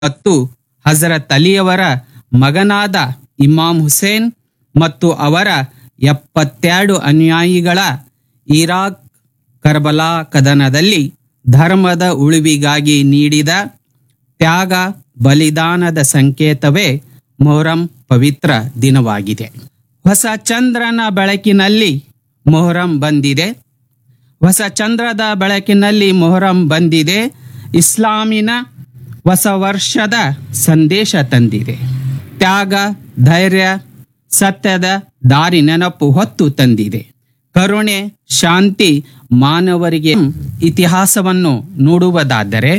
ಮತ್ತು ಹಜರತ್ ಅಲಿಯವರ ಮಗನಾದ ಇಮಾಮ್ ಹುಸೇನ್ ಮತ್ತು ಅವರ ಎಪ್ಪತ್ತೆರಡು ಅನುಯಾಯಿಗಳ ಇರಾಕ್ ಕರ್ಬಲಾ ಕದನದಲ್ಲಿ ಧರ್ಮದ ಉಳಿವಿಗಾಗಿ ನೀಡಿದ ತ್ಯಾಗ ಬಲಿದಾನದ ಸಂಕೇತವೇ ಮೊಹರಂ ಪವಿತ್ರ ದಿನವಾಗಿದೆ ಹೊಸ ಚಂದ್ರನ ಬೆಳಕಿನಲ್ಲಿ ಮೊಹರಂ ಬಂದಿದೆ ಹೊಸ ಚಂದ್ರದ ಬೆಳಕಿನಲ್ಲಿ ಮೊಹರಂ ಬಂದಿದೆ ಇಸ್ಲಾಮಿನ ಹೊಸ ವರ್ಷದ ಸಂದೇಶ ತಂದಿದೆ ತ್ಯಾಗ ಧೈರ್ಯ ಸತ್ಯದ ದಾರಿ ನೆನಪು ಹೊತ್ತು ತಂದಿದೆ ಕರುಣೆ ಶಾಂತಿ ಮಾನವರಿಗೆ ಇತಿಹಾಸವನ್ನು ನೋಡುವುದಾದರೆ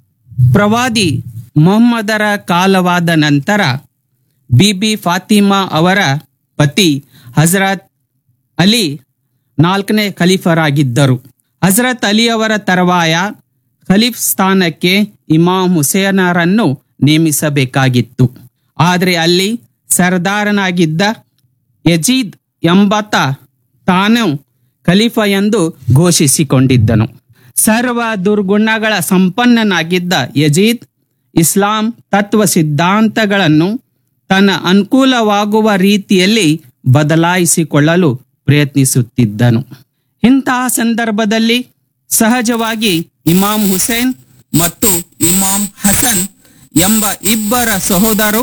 ಪ್ರವಾದಿ ಮೊಹಮ್ಮದರ ಕಾಲವಾದ ನಂತರ ಬಿಬಿ ಫಾತಿಮಾ ಅವರ ಪತಿ ಹಜರತ್ ಅಲಿ ನಾಲ್ಕನೇ ಖಲೀಫರಾಗಿದ್ದರು ಹಜರತ್ ಅಲಿ ಅವರ ತರುವಾಯ ಖಲೀಫ್ ಸ್ಥಾನಕ್ಕೆ ಇಮಾಮ್ ಹುಸೇನರನ್ನು ನೇಮಿಸಬೇಕಾಗಿತ್ತು ಆದರೆ ಅಲ್ಲಿ ಸರ್ದಾರನಾಗಿದ್ದ ಯಜೀದ್ ಎಂಬಾತ ತಾನು ಖಲೀಫ ಎಂದು ಘೋಷಿಸಿಕೊಂಡಿದ್ದನು ಸರ್ವ ದುರ್ಗುಣಗಳ ಸಂಪನ್ನನಾಗಿದ್ದ ಯಜೀದ್ ಇಸ್ಲಾಂ ತತ್ವ ಸಿದ್ಧಾಂತಗಳನ್ನು ತನ್ನ ಅನುಕೂಲವಾಗುವ ರೀತಿಯಲ್ಲಿ ಬದಲಾಯಿಸಿಕೊಳ್ಳಲು ಪ್ರಯತ್ನಿಸುತ್ತಿದ್ದನು ಇಂತಹ ಸಂದರ್ಭದಲ್ಲಿ ಸಹಜವಾಗಿ ಇಮಾಮ್ ಹುಸೇನ್ ಮತ್ತು ಇಮಾಮ್ ಹಸನ್ ಎಂಬ ಇಬ್ಬರ ಸಹೋದರರು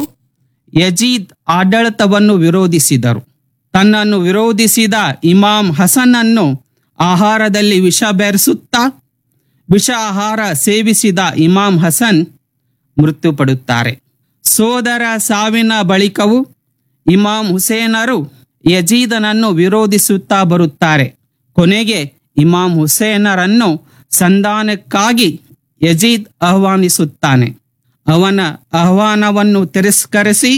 ಯಜೀದ್ ಆಡಳಿತವನ್ನು ವಿರೋಧಿಸಿದರು ತನ್ನನ್ನು ವಿರೋಧಿಸಿದ ಇಮಾಮ್ ಹಸನನ್ನು ಆಹಾರದಲ್ಲಿ ವಿಷ ಬೆರೆಸುತ್ತಾ ವಿಷ ಆಹಾರ ಸೇವಿಸಿದ ಇಮಾಮ್ ಹಸನ್ ಮೃತ್ಯುಪಡುತ್ತಾರೆ ಸೋದರ ಸಾವಿನ ಬಳಿಕವೂ ಇಮಾಮ್ ಹುಸೇನರು ಯಜೀದನನ್ನು ವಿರೋಧಿಸುತ್ತಾ ಬರುತ್ತಾರೆ ಕೊನೆಗೆ ಇಮಾಮ್ ಹುಸೇನರನ್ನು ಸಂಧಾನಕ್ಕಾಗಿ ಯಜೀದ್ ಆಹ್ವಾನಿಸುತ್ತಾನೆ ಅವನ ಆಹ್ವಾನವನ್ನು ತಿರಸ್ಕರಿಸಿ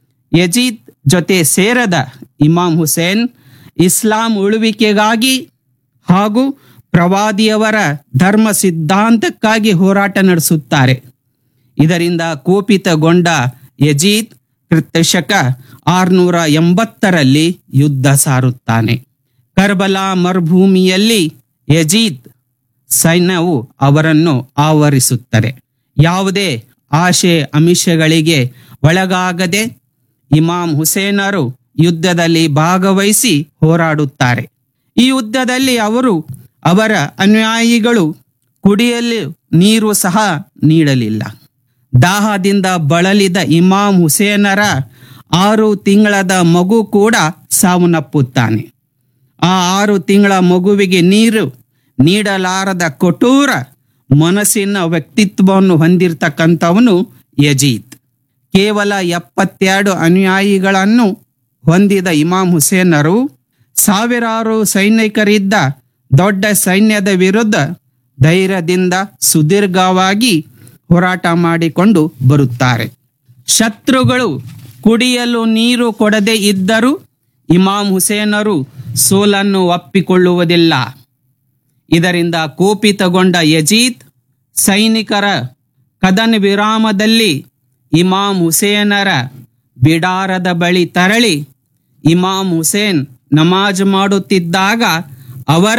ಯಜೀದ್ ಜೊತೆ ಸೇರದ ಇಮಾಮ್ ಹುಸೇನ್ ಇಸ್ಲಾಂ ಉಳುವಿಕೆಗಾಗಿ ಹಾಗೂ ಪ್ರವಾದಿಯವರ ಧರ್ಮ ಸಿದ್ಧಾಂತಕ್ಕಾಗಿ ಹೋರಾಟ ನಡೆಸುತ್ತಾರೆ ಇದರಿಂದ ಕೋಪಿತಗೊಂಡ ಯಜೀದ್ ಕೃತಶಕ ಆರ್ನೂರ ಎಂಬತ್ತರಲ್ಲಿ ಯುದ್ಧ ಸಾರುತ್ತಾನೆ ಕರ್ಬಲಾ ಮರುಭೂಮಿಯಲ್ಲಿ ಯಜೀದ್ ಸೈನ್ಯವು ಅವರನ್ನು ಆವರಿಸುತ್ತದೆ ಯಾವುದೇ ಆಶೆ ಅಮಿಷಗಳಿಗೆ ಒಳಗಾಗದೆ ಇಮಾಮ್ ಹುಸೇನರು ಯುದ್ಧದಲ್ಲಿ ಭಾಗವಹಿಸಿ ಹೋರಾಡುತ್ತಾರೆ ಈ ಯುದ್ಧದಲ್ಲಿ ಅವರು ಅವರ ಅನುಯಾಯಿಗಳು ಕುಡಿಯಲು ನೀರು ಸಹ ನೀಡಲಿಲ್ಲ ದಾಹದಿಂದ ಬಳಲಿದ ಇಮಾಮ್ ಹುಸೇನರ ಆರು ತಿಂಗಳದ ಮಗು ಕೂಡ ಸಾವನ್ನಪ್ಪುತ್ತಾನೆ ಆ ಆರು ತಿಂಗಳ ಮಗುವಿಗೆ ನೀರು ನೀಡಲಾರದ ಕಠೋರ ಮನಸ್ಸಿನ ವ್ಯಕ್ತಿತ್ವವನ್ನು ಹೊಂದಿರತಕ್ಕಂಥವನು ಯಜೀದ್ ಕೇವಲ ಎಪ್ಪತ್ತೆರಡು ಅನುಯಾಯಿಗಳನ್ನು ಹೊಂದಿದ ಇಮಾಮ್ ಹುಸೇನರು ಸಾವಿರಾರು ಸೈನಿಕರಿದ್ದ ದೊಡ್ಡ ಸೈನ್ಯದ ವಿರುದ್ಧ ಧೈರ್ಯದಿಂದ ಸುದೀರ್ಘವಾಗಿ ಹೋರಾಟ ಮಾಡಿಕೊಂಡು ಬರುತ್ತಾರೆ ಶತ್ರುಗಳು ಕುಡಿಯಲು ನೀರು ಕೊಡದೇ ಇದ್ದರೂ ಇಮಾಮ್ ಹುಸೇನರು ಸೋಲನ್ನು ಒಪ್ಪಿಕೊಳ್ಳುವುದಿಲ್ಲ ಇದರಿಂದ ಕೋಪಿತಗೊಂಡ ಯಜೀದ್ ಸೈನಿಕರ ಕದನ ವಿರಾಮದಲ್ಲಿ ಇಮಾಮ್ ಹುಸೇನರ ಬಿಡಾರದ ಬಳಿ ತರಳಿ ಇಮಾಮ್ ಹುಸೇನ್ ನಮಾಜ್ ಮಾಡುತ್ತಿದ್ದಾಗ ಅವರ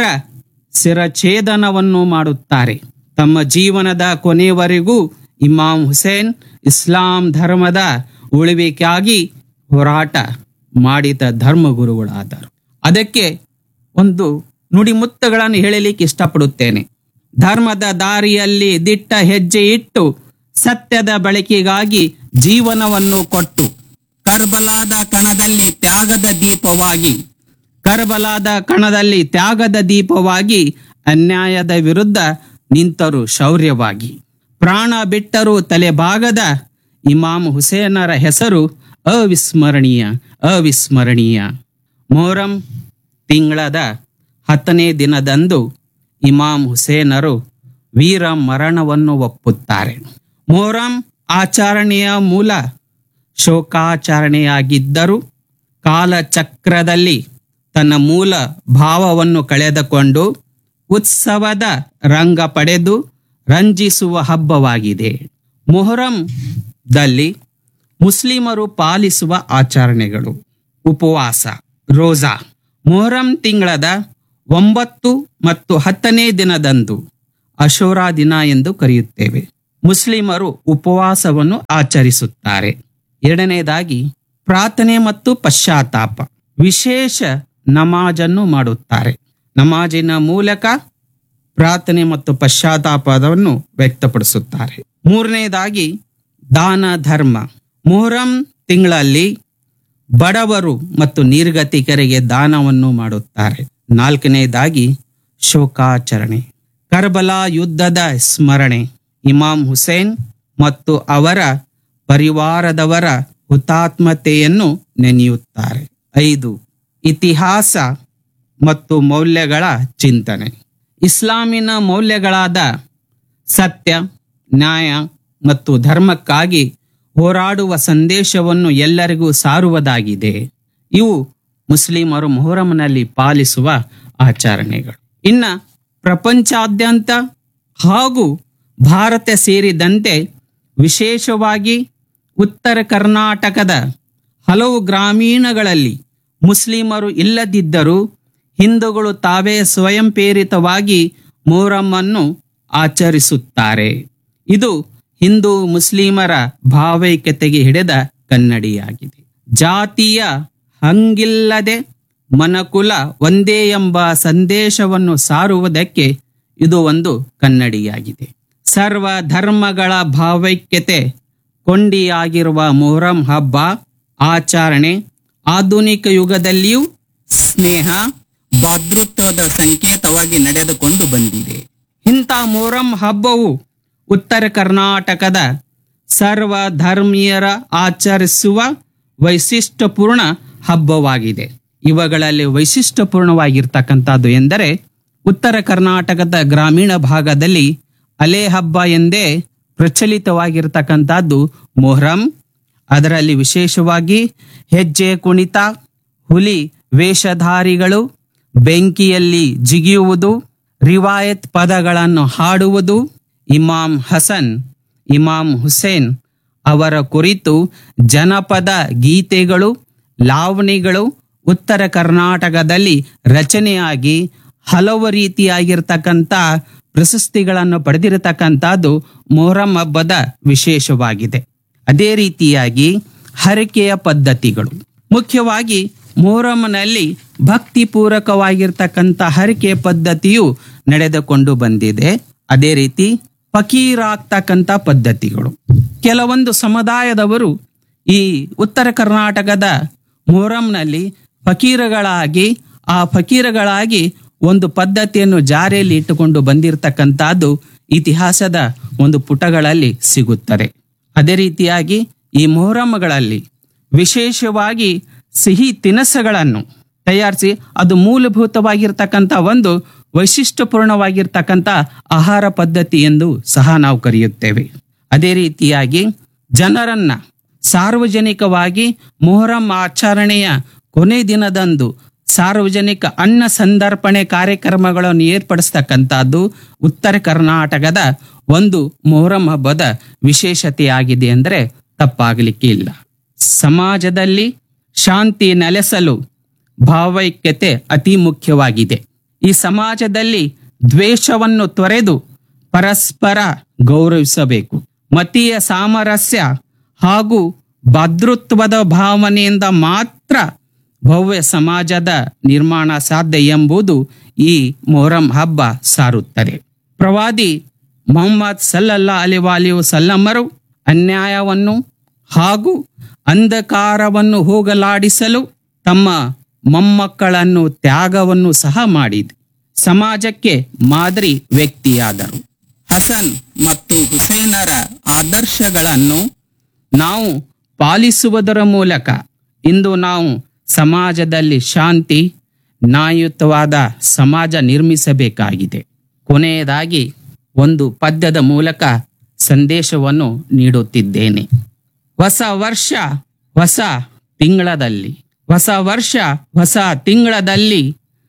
ಶಿರಛೇದನವನ್ನು ಮಾಡುತ್ತಾರೆ ತಮ್ಮ ಜೀವನದ ಕೊನೆಯವರೆಗೂ ಇಮಾಮ್ ಹುಸೇನ್ ಇಸ್ಲಾಂ ಧರ್ಮದ ಉಳಿವಿಗಾಗಿ ಹೋರಾಟ ಮಾಡಿದ ಧರ್ಮಗುರುಗಳಾದರು ಅದಕ್ಕೆ ಒಂದು ನುಡಿಮುತ್ತಗಳನ್ನು ಹೇಳಲಿಕ್ಕೆ ಇಷ್ಟಪಡುತ್ತೇನೆ ಧರ್ಮದ ದಾರಿಯಲ್ಲಿ ದಿಟ್ಟ ಹೆಜ್ಜೆ ಇಟ್ಟು ಸತ್ಯದ ಬಳಕೆಗಾಗಿ ಜೀವನವನ್ನು ಕೊಟ್ಟು ಕರ್ಬಲಾದ ಕಣದಲ್ಲಿ ತ್ಯಾಗದ ದೀಪವಾಗಿ ಕರ್ಬಲಾದ ಕಣದಲ್ಲಿ ತ್ಯಾಗದ ದೀಪವಾಗಿ ಅನ್ಯಾಯದ ವಿರುದ್ಧ ನಿಂತರು ಶೌರ್ಯವಾಗಿ ಪ್ರಾಣ ಬಿಟ್ಟರು ತಲೆಭಾಗದ ಇಮಾಮ್ ಹುಸೇನರ ಹೆಸರು ಅವಿಸ್ಮರಣೀಯ ಅವಿಸ್ಮರಣೀಯ ಮೊಹರಂ ತಿಂಗಳದ ಹತ್ತನೇ ದಿನದಂದು ಇಮಾಮ್ ಹುಸೇನರು ವೀರ ಮರಣವನ್ನು ಒಪ್ಪುತ್ತಾರೆ ಮೊಹರಂ ಆಚರಣೆಯ ಮೂಲ ಶೋಕಾಚರಣೆಯಾಗಿದ್ದರೂ ಕಾಲಚಕ್ರದಲ್ಲಿ ತನ್ನ ಮೂಲ ಭಾವವನ್ನು ಕಳೆದುಕೊಂಡು ಉತ್ಸವದ ರಂಗ ಪಡೆದು ರಂಜಿಸುವ ಹಬ್ಬವಾಗಿದೆ ಮೊಹರಂದಲ್ಲಿ ಮುಸ್ಲಿಮರು ಪಾಲಿಸುವ ಆಚರಣೆಗಳು ಉಪವಾಸ ರೋಜಾ ಮೊಹರಂ ತಿಂಗಳದ ಒಂಬತ್ತು ಮತ್ತು ಹತ್ತನೇ ದಿನದಂದು ಅಶೋರಾ ದಿನ ಎಂದು ಕರೆಯುತ್ತೇವೆ ಮುಸ್ಲಿಮರು ಉಪವಾಸವನ್ನು ಆಚರಿಸುತ್ತಾರೆ ಎರಡನೇದಾಗಿ ಪ್ರಾರ್ಥನೆ ಮತ್ತು ಪಶ್ಚಾತ್ತಾಪ ವಿಶೇಷ ನಮಾಜನ್ನು ಮಾಡುತ್ತಾರೆ ನಮಾಜಿನ ಮೂಲಕ ಪ್ರಾರ್ಥನೆ ಮತ್ತು ಪಶ್ಚಾತ್ತಾಪವನ್ನು ವ್ಯಕ್ತಪಡಿಸುತ್ತಾರೆ ಮೂರನೇದಾಗಿ ದಾನ ಧರ್ಮ ಮೊಹರಂ ತಿಂಗಳಲ್ಲಿ ಬಡವರು ಮತ್ತು ನಿರ್ಗತಿಕರಿಗೆ ದಾನವನ್ನು ಮಾಡುತ್ತಾರೆ ನಾಲ್ಕನೇದಾಗಿ ಶೋಕಾಚರಣೆ ಕರ್ಬಲಾ ಯುದ್ಧದ ಸ್ಮರಣೆ ಇಮಾಮ್ ಹುಸೇನ್ ಮತ್ತು ಅವರ ಪರಿವಾರದವರ ಹುತಾತ್ಮತೆಯನ್ನು ನೆನೆಯುತ್ತಾರೆ ಐದು ಇತಿಹಾಸ ಮತ್ತು ಮೌಲ್ಯಗಳ ಚಿಂತನೆ ಇಸ್ಲಾಮಿನ ಮೌಲ್ಯಗಳಾದ ಸತ್ಯ ನ್ಯಾಯ ಮತ್ತು ಧರ್ಮಕ್ಕಾಗಿ ಹೋರಾಡುವ ಸಂದೇಶವನ್ನು ಎಲ್ಲರಿಗೂ ಸಾರುವುದಾಗಿದೆ ಇವು ಮುಸ್ಲಿಮರು ಮೊಹರಂನಲ್ಲಿ ಪಾಲಿಸುವ ಆಚರಣೆಗಳು ಇನ್ನ ಪ್ರಪಂಚಾದ್ಯಂತ ಹಾಗೂ ಭಾರತ ಸೇರಿದಂತೆ ವಿಶೇಷವಾಗಿ ಉತ್ತರ ಕರ್ನಾಟಕದ ಹಲವು ಗ್ರಾಮೀಣಗಳಲ್ಲಿ ಮುಸ್ಲಿಮರು ಇಲ್ಲದಿದ್ದರೂ ಹಿಂದೂಗಳು ತಾವೇ ಸ್ವಯಂ ಪ್ರೇರಿತವಾಗಿ ಮೊಹರಮ್ಮನ್ನು ಆಚರಿಸುತ್ತಾರೆ ಇದು ಹಿಂದೂ ಮುಸ್ಲಿಮರ ಭಾವೈಕ್ಯತೆಗೆ ಹಿಡಿದ ಕನ್ನಡಿಯಾಗಿದೆ ಜಾತಿಯ ಹಂಗಿಲ್ಲದೆ ಮನಕುಲ ಒಂದೇ ಎಂಬ ಸಂದೇಶವನ್ನು ಸಾರುವುದಕ್ಕೆ ಇದು ಒಂದು ಕನ್ನಡಿಯಾಗಿದೆ ಸರ್ವ ಧರ್ಮಗಳ ಭಾವೈಕ್ಯತೆ ಕೊಂಡಿಯಾಗಿರುವ ಮೊಹರಂ ಹಬ್ಬ ಆಚರಣೆ ಆಧುನಿಕ ಯುಗದಲ್ಲಿಯೂ ಸ್ನೇಹ ಭದ್ರತ್ವದ ಸಂಕೇತವಾಗಿ ನಡೆದುಕೊಂಡು ಬಂದಿದೆ ಇಂಥ ಮೊಹರಂ ಹಬ್ಬವು ಉತ್ತರ ಕರ್ನಾಟಕದ ಸರ್ವ ಧರ್ಮೀಯರ ಆಚರಿಸುವ ವೈಶಿಷ್ಟ್ಯಪೂರ್ಣ ಹಬ್ಬವಾಗಿದೆ ಇವುಗಳಲ್ಲಿ ವೈಶಿಷ್ಟ್ಯಪೂರ್ಣವಾಗಿರ್ತಕ್ಕಂಥದ್ದು ಎಂದರೆ ಉತ್ತರ ಕರ್ನಾಟಕದ ಗ್ರಾಮೀಣ ಭಾಗದಲ್ಲಿ ಅಲೆ ಹಬ್ಬ ಎಂದೇ ಪ್ರಚಲಿತವಾಗಿರ್ತಕ್ಕಂಥದ್ದು ಮೊಹರಂ ಅದರಲ್ಲಿ ವಿಶೇಷವಾಗಿ ಹೆಜ್ಜೆ ಕುಣಿತ ಹುಲಿ ವೇಷಧಾರಿಗಳು ಬೆಂಕಿಯಲ್ಲಿ ಜಿಗಿಯುವುದು ರಿವಾಯತ್ ಪದಗಳನ್ನು ಹಾಡುವುದು ಇಮಾಮ್ ಹಸನ್ ಇಮಾಮ್ ಹುಸೇನ್ ಅವರ ಕುರಿತು ಜನಪದ ಗೀತೆಗಳು ಲಾವಣಿಗಳು ಉತ್ತರ ಕರ್ನಾಟಕದಲ್ಲಿ ರಚನೆಯಾಗಿ ಹಲವು ರೀತಿಯಾಗಿರ್ತಕ್ಕಂಥ ಪ್ರಶಸ್ತಿಗಳನ್ನು ಪಡೆದಿರತಕ್ಕಂಥದ್ದು ಮೊಹರಂ ಹಬ್ಬದ ವಿಶೇಷವಾಗಿದೆ ಅದೇ ರೀತಿಯಾಗಿ ಹರಕೆಯ ಪದ್ಧತಿಗಳು ಮುಖ್ಯವಾಗಿ ಮೊಹರಂನಲ್ಲಿ ಭಕ್ತಿಪೂರ್ವಕವಾಗಿರ್ತಕ್ಕಂಥ ಹರಕೆ ಪದ್ಧತಿಯು ನಡೆದುಕೊಂಡು ಬಂದಿದೆ ಅದೇ ರೀತಿ ಫಕೀರಾಗ್ತಕ್ಕಂಥ ಪದ್ಧತಿಗಳು ಕೆಲವೊಂದು ಸಮುದಾಯದವರು ಈ ಉತ್ತರ ಕರ್ನಾಟಕದ ಮೊಹರಂನಲ್ಲಿ ಫಕೀರಗಳಾಗಿ ಆ ಫಕೀರಗಳಾಗಿ ಒಂದು ಪದ್ಧತಿಯನ್ನು ಜಾರಿಯಲ್ಲಿ ಇಟ್ಟುಕೊಂಡು ಬಂದಿರತಕ್ಕಂಥದ್ದು ಇತಿಹಾಸದ ಒಂದು ಪುಟಗಳಲ್ಲಿ ಸಿಗುತ್ತದೆ ಅದೇ ರೀತಿಯಾಗಿ ಈ ಮೊಹರಮ್ಗಳಲ್ಲಿ ವಿಶೇಷವಾಗಿ ಸಿಹಿ ತಿನಸುಗಳನ್ನು ತಯಾರಿಸಿ ಅದು ಮೂಲಭೂತವಾಗಿರ್ತಕ್ಕಂಥ ಒಂದು ವೈಶಿಷ್ಟ್ಯಪೂರ್ಣವಾಗಿರ್ತಕ್ಕಂಥ ಆಹಾರ ಪದ್ಧತಿ ಎಂದು ಸಹ ನಾವು ಕರೆಯುತ್ತೇವೆ ಅದೇ ರೀತಿಯಾಗಿ ಜನರನ್ನ ಸಾರ್ವಜನಿಕವಾಗಿ ಮೊಹರಂ ಆಚರಣೆಯ ಕೊನೆ ದಿನದಂದು ಸಾರ್ವಜನಿಕ ಅನ್ನ ಸಂದರ್ಪಣೆ ಕಾರ್ಯಕ್ರಮಗಳನ್ನು ಏರ್ಪಡಿಸ್ತಕ್ಕಂಥದ್ದು ಉತ್ತರ ಕರ್ನಾಟಕದ ಒಂದು ಮೊಹರಂ ಹಬ್ಬದ ವಿಶೇಷತೆಯಾಗಿದೆ ಅಂದರೆ ತಪ್ಪಾಗಲಿಕ್ಕೆ ಇಲ್ಲ ಸಮಾಜದಲ್ಲಿ ಶಾಂತಿ ನೆಲೆಸಲು ಭಾವೈಕ್ಯತೆ ಅತಿ ಮುಖ್ಯವಾಗಿದೆ ಈ ಸಮಾಜದಲ್ಲಿ ದ್ವೇಷವನ್ನು ತೊರೆದು ಪರಸ್ಪರ ಗೌರವಿಸಬೇಕು ಮತೀಯ ಸಾಮರಸ್ಯ ಹಾಗೂ ಭದ್ರತ್ವದ ಭಾವನೆಯಿಂದ ಮಾತ್ರ ಭವ್ಯ ಸಮಾಜದ ನಿರ್ಮಾಣ ಸಾಧ್ಯ ಎಂಬುದು ಈ ಮೊಹರಂ ಹಬ್ಬ ಸಾರುತ್ತದೆ ಪ್ರವಾದಿ ಮೊಹಮ್ಮದ್ ಸಲ್ಲಲ್ಲ ಅಲಿವಾಲಿಯು ಸಲ್ಲಮ್ಮರು ಅನ್ಯಾಯವನ್ನು ಹಾಗೂ ಅಂಧಕಾರವನ್ನು ಹೋಗಲಾಡಿಸಲು ತಮ್ಮ ಮೊಮ್ಮಕ್ಕಳನ್ನು ತ್ಯಾಗವನ್ನು ಸಹ ಮಾಡಿದೆ ಸಮಾಜಕ್ಕೆ ಮಾದರಿ ವ್ಯಕ್ತಿಯಾದರು ಹಸನ್ ಮತ್ತು ಹುಸೇನರ ಆದರ್ಶಗಳನ್ನು ನಾವು ಪಾಲಿಸುವುದರ ಮೂಲಕ ಇಂದು ನಾವು ಸಮಾಜದಲ್ಲಿ ಶಾಂತಿ ನ್ಯಾಯಯುತವಾದ ಸಮಾಜ ನಿರ್ಮಿಸಬೇಕಾಗಿದೆ ಕೊನೆಯದಾಗಿ ಒಂದು ಪದ್ಯದ ಮೂಲಕ ಸಂದೇಶವನ್ನು ನೀಡುತ್ತಿದ್ದೇನೆ ಹೊಸ ವರ್ಷ ಹೊಸ ತಿಂಗಳದಲ್ಲಿ ಹೊಸ ವರ್ಷ ಹೊಸ ತಿಂಗಳದಲ್ಲಿ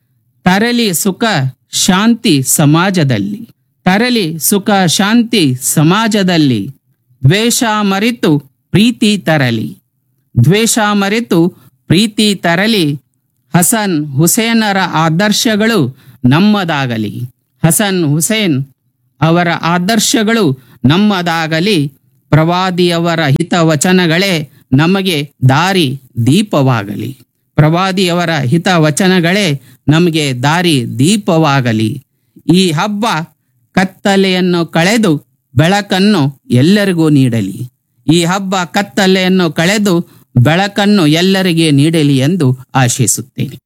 ತರಲಿ ಸುಖ ಶಾಂತಿ ಸಮಾಜದಲ್ಲಿ ತರಲಿ ಸುಖ ಶಾಂತಿ ಸಮಾಜದಲ್ಲಿ ದ್ವೇಷ ಮರೆತು ಪ್ರೀತಿ ತರಲಿ ದ್ವೇಷ ಮರೆತು ಪ್ರೀತಿ ತರಲಿ ಹಸನ್ ಹುಸೇನರ ಆದರ್ಶಗಳು ನಮ್ಮದಾಗಲಿ ಹಸನ್ ಹುಸೇನ್ ಅವರ ಆದರ್ಶಗಳು ನಮ್ಮದಾಗಲಿ ಪ್ರವಾದಿಯವರ ಹಿತವಚನಗಳೇ ನಮಗೆ ದಾರಿ ದೀಪವಾಗಲಿ ಪ್ರವಾದಿಯವರ ಹಿತವಚನಗಳೇ ನಮಗೆ ದಾರಿ ದೀಪವಾಗಲಿ ಈ ಹಬ್ಬ ಕತ್ತಲೆಯನ್ನು ಕಳೆದು ಬೆಳಕನ್ನು ಎಲ್ಲರಿಗೂ ನೀಡಲಿ ಈ ಹಬ್ಬ ಕತ್ತಲೆಯನ್ನು ಕಳೆದು ಬೆಳಕನ್ನು ಎಲ್ಲರಿಗೆ ನೀಡಲಿ ಎಂದು ಆಶಿಸುತ್ತೇನೆ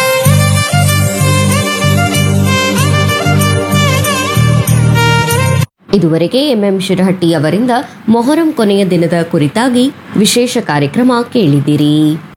ಇದುವರೆಗೆ ಎಂಎಂ ಶಿರಹಟ್ಟಿ ಅವರಿಂದ ಮೊಹರಂ ಕೊನೆಯ ದಿನದ ಕುರಿತಾಗಿ ವಿಶೇಷ ಕಾರ್ಯಕ್ರಮ ಕೇಳಿದಿರಿ